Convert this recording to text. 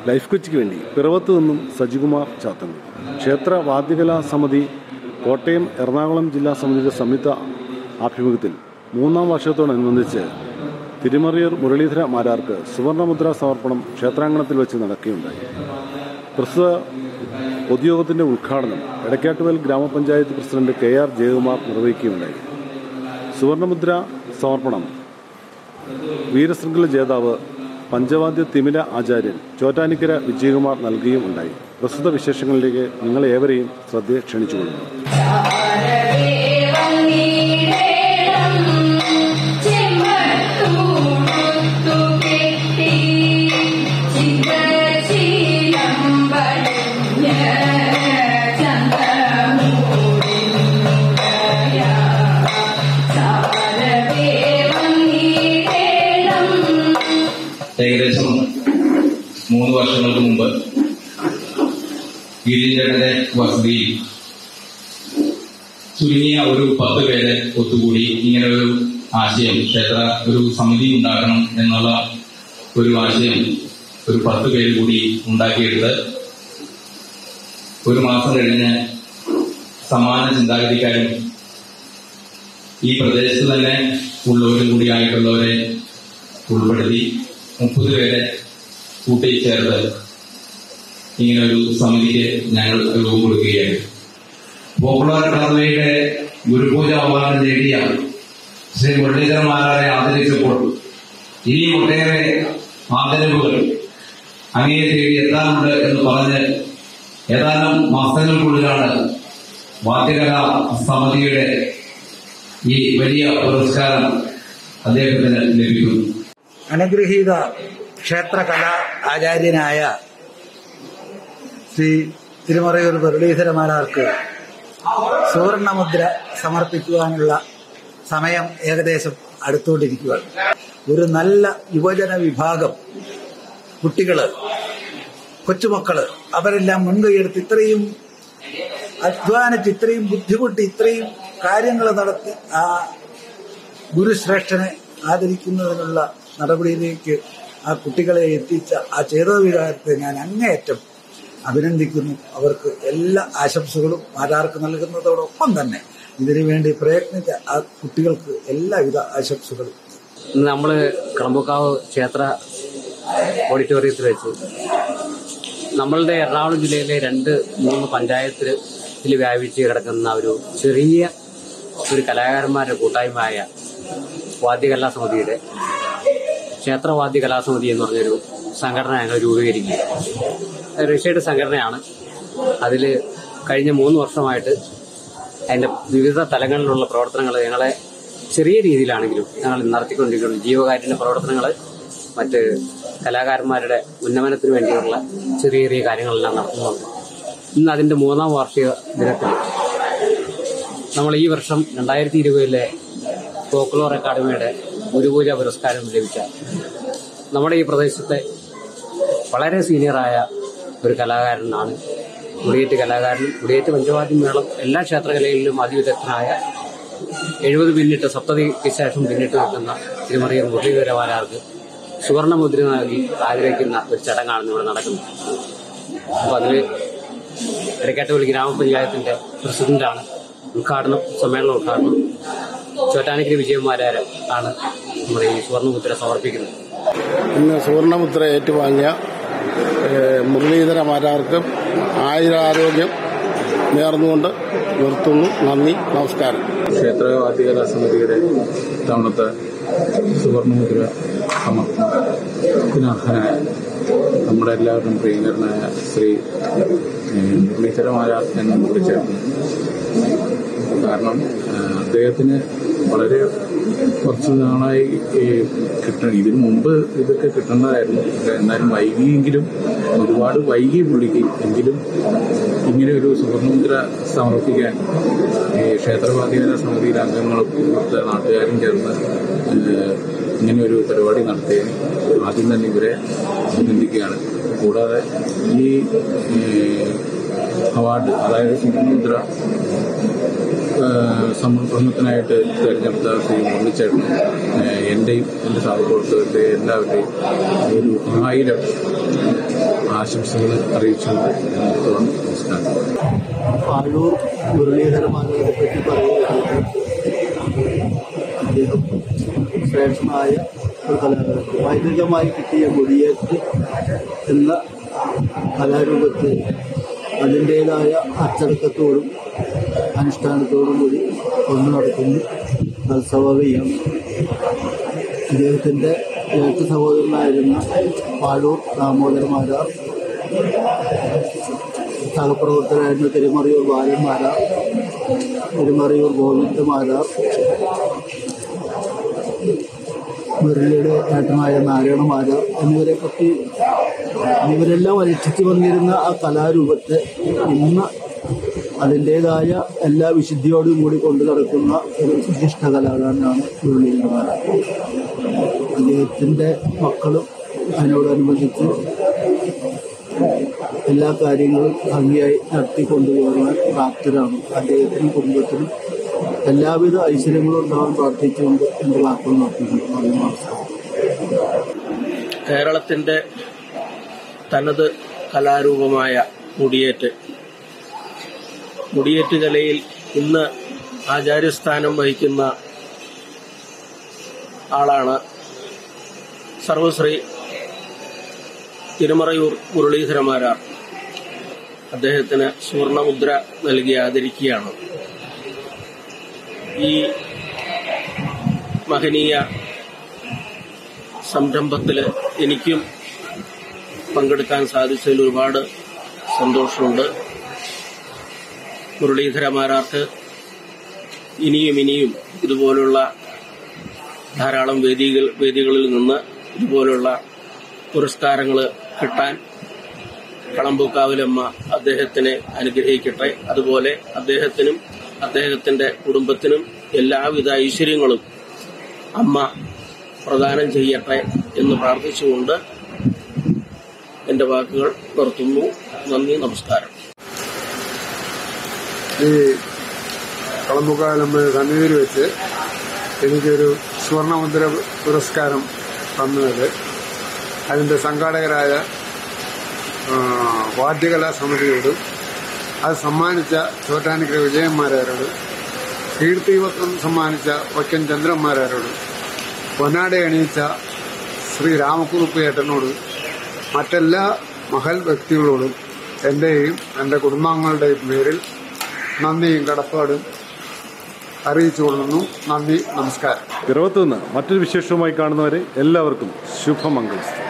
life കൊച്ചിക്ക് വേണ്ടി പിറവത്ത് നിന്നും സജികുമാർ ചാത്തങ്ങൾ ക്ഷേത്ര വാദ്യകലാ സമിതി കോട്ടയം എറണാകുളം ജില്ലാ സമിതിയുടെ സംയുക്ത ആഭിമുഖ്യത്തിൽ മൂന്നാം വർഷത്തോടനുബന്ധിച്ച് തിരുമറിയൂർ മുരളീധര മാരാർക്ക് സുവർണമുദ്ര സമർപ്പണം ക്ഷേത്രാങ്കണത്തിൽ വെച്ച് നടക്കുകയുണ്ടായി പ്രസ്തുത പൊതുയോഗത്തിന്റെ ഉദ്ഘാടനം എടക്കാട്ടുവൽ ഗ്രാമപഞ്ചായത്ത് പ്രസിഡന്റ് കെ ആർ ജയകുമാർ നിർവഹിക്കുകയുണ്ടായി സുവർണമുദ്ര സമർപ്പണം വീരശൃംഖല ജേതാവ് പഞ്ചവാദ്യ തിമിര ആചാര്യൻ ചോറ്റാനിക്കര വിജയകുമാർ നൽകുകയും ഉണ്ടായി പ്രസ്തുത വിശേഷങ്ങളിലേക്ക് നിങ്ങളെ ഏവരെയും ശ്രദ്ധയെ ക്ഷണിച്ചുകൊള്ളുന്നു ഏകദേശം മൂന്ന് വർഷങ്ങൾക്ക് മുമ്പ് ഗിരിജന്റെ വസതിയിൽ ചുരുങ്ങിയ ഒരു പത്ത് പേര് ഒത്തുകൂടി ഇങ്ങനെ ഒരു ആശയം ക്ഷേത്ര ഒരു സമിതി ഉണ്ടാക്കണം എന്നുള്ള ഒരു ആശയം ഒരു പത്ത് പേര് കൂടി ഉണ്ടാക്കിയെടുത്ത് ഒരു മാസം കഴിഞ്ഞ് സമാന ചിന്താഗതിക്കാരും ഈ പ്രദേശത്ത് തന്നെ ഉള്ളവരും കൂടി ആയിട്ടുള്ളവരെ ഉൾപ്പെടുത്തി മുപ്പത് പേരെ കൂട്ടിച്ചേർത്ത് ഇങ്ങനെ ഒരു സമിതിക്ക് ഞങ്ങൾ രൂപം കൊടുക്കുകയാണ് പോപ്പുലർ അക്കാദമിയുടെ ഗുരുപൂജ അവാർഡ് നേടിയ ശ്രീ മുരളീധരന്മാരെ ആദരിച്ചപ്പോൾ ഇനിയും ഒട്ടേറെ ആദരവുകൾ അങ്ങയെ തേടി എത്താനുണ്ട് എന്ന് പറഞ്ഞ് ഏതാനും മാസങ്ങൾക്കുള്ളിലാണ് വാദ്യകലാ സമിതിയുടെ ഈ വലിയ പുരസ്കാരം അദ്ദേഹത്തിന് ലഭിക്കുന്നു അനുഗ്രഹീത ക്ഷേത്രകലാ ആചാര്യനായ ശ്രീ തിരുമറയൂർ മുരളീധരമാരാർക്ക് സുവർണമുദ്ര സമർപ്പിക്കുവാനുള്ള സമയം ഏകദേശം അടുത്തുകൊണ്ടിരിക്കുകയാണ് ഒരു നല്ല യുവജന വിഭാഗം കുട്ടികള് കൊച്ചുമക്കള് അവരെല്ലാം മുൻകൈയെടുത്ത് ഇത്രയും അധ്വാനിച്ച് ഇത്രയും ബുദ്ധിമുട്ടി ഇത്രയും കാര്യങ്ങൾ നടത്തി ആ ഗുരുശ്രേഷ്ഠനെ ആദരിക്കുന്നതിനുള്ള നടപടിയിലേക്ക് ആ കുട്ടികളെ എത്തിച്ച ആ ചേതോവികാരത്തെ ഞാൻ അങ്ങേയറ്റം അഭിനന്ദിക്കുന്നു അവർക്ക് എല്ലാ ആശംസകളും ആരാർക്ക് നൽകുന്നതോടൊപ്പം തന്നെ ഇതിനുവേണ്ടി പ്രയത്നിച്ച ആ കുട്ടികൾക്ക് എല്ലാവിധ ആശംസകളും ഇന്ന് നമ്മൾ കളമ്പുക്കാവ് ക്ഷേത്ര ഓഡിറ്റോറിയത്തിൽ വെച്ച് നമ്മളുടെ എറണാകുളം ജില്ലയിലെ രണ്ട് മൂന്ന് പഞ്ചായത്തിൽ വ്യാപിച്ച് കിടക്കുന്ന ഒരു ചെറിയ ഒരു കലാകാരന്മാരുടെ കൂട്ടായ്മയായ വാദ്യകലാ സമിതിയുടെ ക്ഷേത്രവാദ്യ കലാസമിതി എന്ന് പറഞ്ഞൊരു സംഘടന ഞങ്ങൾ രൂപീകരിക്കുക രജിസ്റ്റേർഡ് സംഘടനയാണ് അതിൽ കഴിഞ്ഞ മൂന്ന് വർഷമായിട്ട് അതിന്റെ വിവിധ തലങ്ങളിലുള്ള പ്രവർത്തനങ്ങൾ ഞങ്ങളെ ചെറിയ രീതിയിലാണെങ്കിലും ഞങ്ങൾ നടത്തിക്കൊണ്ടിരിക്കുന്നു ജീവകാരുണ്യ പ്രവർത്തനങ്ങൾ മറ്റ് കലാകാരന്മാരുടെ ഉന്നമനത്തിന് വേണ്ടിയുള്ള ചെറിയ ചെറിയ കാര്യങ്ങളെല്ലാം നടത്തുന്നുണ്ട് ഇന്ന് അതിന്റെ മൂന്നാം വാർഷിക ദിനത്തിൽ നമ്മൾ ഈ വർഷം രണ്ടായിരത്തി ഇരുപതിലെ ഫോക്ലോർ അക്കാദമിയുടെ ഗുരുപൂജ പുരസ്കാരം ലഭിച്ച നമ്മുടെ ഈ പ്രദേശത്തെ വളരെ സീനിയറായ ഒരു കലാകാരനാണ് മുടിയേറ്റ് കലാകാരൻ മുടിയേറ്റ് പഞ്ചവാദ്യ മേളം എല്ലാ ക്ഷേത്രകലയിലും അതിവിദഗ്ധനായ എഴുപത് പിന്നിട്ട് സപ്തതിക്ക് ശേഷം പിന്നിട്ട് നിൽക്കുന്ന തിരുമറിയൂർ മുരളീധരവാരാർക്ക് സുവർണമുദ്ര നൽകി ആഗ്രഹിക്കുന്ന ഒരു ചടങ്ങാണ് ഇവിടെ നടക്കുന്നത് അപ്പോൾ അതിൽ ഇടക്കാട്ടുപള്ളി ഗ്രാമപഞ്ചായത്തിന്റെ പ്രസിഡന്റാണ് ഉദ്ഘാടനം സമ്മേളന ഉദ്ഘാടനം ചോറ്റാനിക്കരി വിജയകുമാരാര് ആണ് നമ്മുടെ ഈ സുവർണമുദ്ര സമർപ്പിക്കുന്നത് ഇന്ന് സുവർണമുദ്ര ഏറ്റുവാങ്ങിയ ഏഹ്, മുരളീധര മാരാർക്കും ആയുരാരോഗ്യം നേർന്നുകൊണ്ട് നിർത്തുന്നു നന്ദി നമസ്കാരം ക്ഷേത്ര വാദ്യകലാ സമിതിയുടെ ഇത്തവണത്തെ സുവർണമുദ്ര സമർപ്പണത്തിനർഹനായ നമ്മുടെ എല്ലാവരുടെയും പ്രിയങ്കരനായ ശ്രീ മുരളീധരമായ എന്ന് വിളിച്ചേർന്നു കാരണം ആ, അദ്ദേഹത്തിന് വളരെ കുറച്ച് നാളായി ഈ കിട്ടണം ഇതിനു മുമ്പ് ഇതൊക്കെ കിട്ടുന്നതായിരുന്നു പക്ഷേ എന്നാലും വൈകിയെങ്കിലും ഒരുപാട് വൈകി പുള്ളിക്ക് എങ്കിലും ഇങ്ങനെ ഒരു സുവർണമുദ്ര സമർപ്പിക്കാൻ ഈ ക്ഷേത്രവാദ്യകര സമിതിയിലെ അംഗങ്ങളും ഇവിടുത്തെ നാട്ടുകാരും ചേർന്ന് ഏഹ്, ഇങ്ങനെ ഒരു പരിപാടി നടത്തിയതിന് ആദ്യം തന്നെ ഇവരെ അഭിനന്ദിക്കുകയാണ് കൂടാതെ ഈ ഏഹ്, അവാർഡ് അതായത് സുവർണമുദ്ര ഏഹ് സമർപ്പണത്തിനായിട്ട് തിരഞ്ഞെടുത്ത ശ്രീ മുരളിച്ചേട്ടൻ ഏഹ് എന്റെയും എന്റെ സഹപ്രവർത്തകരുടെ എല്ലാവരുടെയും ഒരു ആയിരം ആശംസകൾ അറിയിച്ചുകൊണ്ട് ഞാൻ നിർത്തുന്നു നമസ്കാരം പാഴൂർ മുരളീധരമാരെ പറ്റി പറയുകയാണെങ്കിൽ അദ്ദേഹം ശ്രേഷ്ഠനായ ഒരു കലാകാരൻ വൈദികമായി കിട്ടിയ കൊടിയേറ്റ് എന്ന കലാരൂപത്തെ അതിൻ്റേതായ അച്ചടക്കത്തോടും അനുഷ്ഠാനത്തോടും കൂടി കൊണ്ടു നടക്കുന്നു അത് സ്വാഭാവികമാണ് അദ്ദേഹത്തിൻ്റെ ഏക സഹോദരനായിരുന്ന പാഴൂർ ദാമോദരമാരാർ സഹപ്രവർത്തകരായിരുന്ന തിരുമറിയൂർ ബാലന്മാരാർ തിരുമറിയൂർ ഗോവിന്ദമാരാർ മുരളിയുടെ ഏട്ടനായ നാരായണമാരാർ എന്നിവരെ പറ്റി ഇവരെല്ലാം അനുഷ്ഠിച്ചു വന്നിരുന്ന ആ കലാരൂപത്തെ ഇന്ന് അതിൻ്റേതായ എല്ലാ വിശുദ്ധിയോടും കൂടി കൊണ്ടു നടക്കുന്ന ഒരു വിശിഷ്ട കലാകാരനാണ് മുരളീധരമാരാർ അദ്ദേഹത്തിൻ്റെ മക്കളും അതിനോടനുബന്ധിച്ച് എല്ലാ കാര്യങ്ങളും ഭംഗിയായി നടത്തിക്കൊണ്ടുപോകാൻ പ്രാപ്തരാണ് അദ്ദേഹത്തിനും കുടുംബത്തിനും എല്ലാവിധ ഐശ്വര്യങ്ങളും ഉണ്ടാവാൻ പ്രാർത്ഥിച്ചുകൊണ്ട് എൻ്റെ വാക്കുകൾ നടത്തുന്നു കേരളത്തിന്റെ തനത് കലാരൂപമായ മുടിയേറ്റ് മുടിയേറ്റ് കലയിൽ ഇന്ന് ആചാര്യസ്ഥാനം വഹിക്കുന്ന ആളാണ് സർവശ്രീ തിരുമറയൂർ മുരളീധരമാരാർ അദ്ദേഹത്തിന് സുവർണമുദ്ര നൽകി ആദരിക്കുകയാണ് ഈ മഹനീയ സംരംഭത്തിൽ എനിക്കും പങ്കെടുക്കാൻ സാധിച്ചതിൽ ഒരുപാട് സന്തോഷമുണ്ട് മുരളീധരമാരാർക്ക് ഇനിയും ഇനിയും ഇതുപോലുള്ള ധാരാളം വേദികൾ വേദികളിൽ നിന്ന് ഇതുപോലുള്ള പുരസ്കാരങ്ങൾ കിട്ടാൻ കളമ്പൂക്കാവിലമ്മ അദ്ദേഹത്തിനെ അനുഗ്രഹിക്കട്ടെ അതുപോലെ അദ്ദേഹത്തിനും അദ്ദേഹത്തിന്റെ കുടുംബത്തിനും എല്ലാവിധ ഐശ്വര്യങ്ങളും അമ്മ പ്രദാനം ചെയ്യട്ടെ എന്ന് പ്രാർത്ഥിച്ചുകൊണ്ട് എന്റെ വാക്കുകൾ നിർത്തുന്നു നന്ദി നമസ്കാരം ഈ കളമ്പുകാലമ്മ സന്നിധിയിൽ വെച്ച് എനിക്കൊരു സ്വർണമുദ്ര പുരസ്കാരം തന്നത് അതിൻ്റെ സംഘാടകരായ ആ, വാദ്യകലാ സമിതിയോടും അത് സമ്മാനിച്ച ചോറ്റാനിക്കര വിജയന്മാരോടും കീർത്തിപത്രം സമ്മാനിച്ച വൈക്കം ചന്ദ്രന്മാരോടും പൊന്നാട അണിയിച്ച ശ്രീ രാമക്കുറുപ്പ് ഏട്ടനോട് മറ്റെല്ലാ മഹൽ വ്യക്തികളോടും എന്റെയും എന്റെ കുടുംബാംഗങ്ങളുടെയും പേരിൽ നന്ദിയും കടപ്പാടും അറിയിച്ചു കൊള്ളുന്നു നന്ദി നമസ്കാരം പിറവത്ത് നിന്ന് മറ്റൊരു വിശേഷവുമായി കാണുന്നവരെ എല്ലാവർക്കും ശുഭമംഗളം